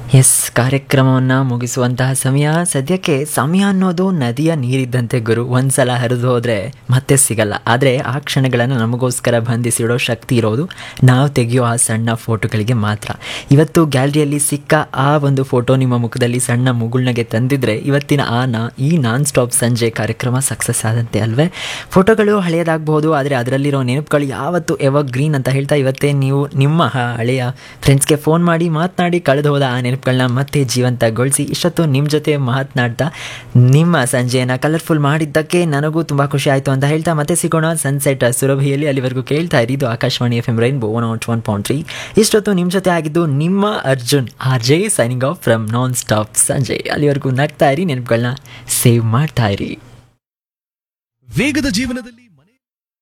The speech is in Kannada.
ಎಸ್ ಕಾರ್ಯಕ್ರಮವನ್ನು ಮುಗಿಸುವಂತಹ ಸಮಯ ಸದ್ಯಕ್ಕೆ ಸಮಯ ಅನ್ನೋದು ನದಿಯ ನೀರಿದ್ದಂತೆ ಗುರು ಒಂದ್ಸಲ ಹರಿದು ಹೋದರೆ ಮತ್ತೆ ಸಿಗಲ್ಲ ಆದರೆ ಆ ಕ್ಷಣಗಳನ್ನು ನಮಗೋಸ್ಕರ ಬಂಧಿಸಿಡೋ ಶಕ್ತಿ ಇರೋದು ನಾವು ತೆಗೆಯೋ ಆ ಸಣ್ಣ ಫೋಟೋಗಳಿಗೆ ಮಾತ್ರ ಇವತ್ತು ಗ್ಯಾಲರಿಯಲ್ಲಿ ಸಿಕ್ಕ ಆ ಒಂದು ಫೋಟೋ ನಿಮ್ಮ ಮುಖದಲ್ಲಿ ಸಣ್ಣ ಮುಗುಳ್ನಗೆ ತಂದಿದ್ರೆ ಇವತ್ತಿನ ಆ ನಾ ಈ ನಾನ್ ಸ್ಟಾಪ್ ಸಂಜೆ ಕಾರ್ಯಕ್ರಮ ಸಕ್ಸಸ್ ಆದಂತೆ ಅಲ್ವೇ ಫೋಟೋಗಳು ಹಳೆಯದಾಗಬಹುದು ಆದರೆ ಅದರಲ್ಲಿರೋ ನೆನಪುಗಳು ಯಾವತ್ತು ಎವರ್ ಗ್ರೀನ್ ಅಂತ ಹೇಳ್ತಾ ಇವತ್ತೇ ನೀವು ನಿಮ್ಮ ಹ- ಹಳೆಯ ಫ್ರೆಂಡ್ಸ್ಗೆ ಫೋನ್ ಮಾಡಿ ಮಾತನಾಡಿ ಕಳೆದು ಹೋದ ಆ ನೆನಪುಗಳನ್ನ ಮತ್ತೆ ಜೀವಂತಗೊಳಿಸಿ ಇಷ್ಟೊತ್ತು ನಿಮ್ಮ ಜೊತೆ ಮಾತನಾಡ್ತಾ ನಿಮ್ಮ ಸಂಜೆಯನ್ನು ಕಲರ್ಫುಲ್ ಮಾಡಿದ್ದಕ್ಕೆ ನನಗೂ ತುಂಬ ಖುಷಿ ಆಯಿತು ಅಂತ ಹೇಳ್ತಾ ಮತ್ತೆ ಸಿಗೋಣ ಸನ್ಸೆಟ್ ಸುರಭಿಯಲ್ಲಿ ಅಲ್ಲಿವರೆಗೂ ಕೇಳ್ತಾ ಇರಿ ಇದು Akashvani F M rainbow one nought one point three ಇಷ್ಟೊತ್ತು ನಿಮ್ಮ ಜೊತೆ ಆಗಿದ್ದು ನಿಮ್ಮ Arjun R J signing off from non stop ಸಂಜೆ ಅಲ್ಲಿವರೆಗೂ ನಗ್ತಾ ಇರಿ ನೆನಪುಗಳನ್ನ ಸೇವ್ ಮಾಡ್ತಾ ಇರಿ ವೇಗದ ಜೀವನದಲ್ಲಿ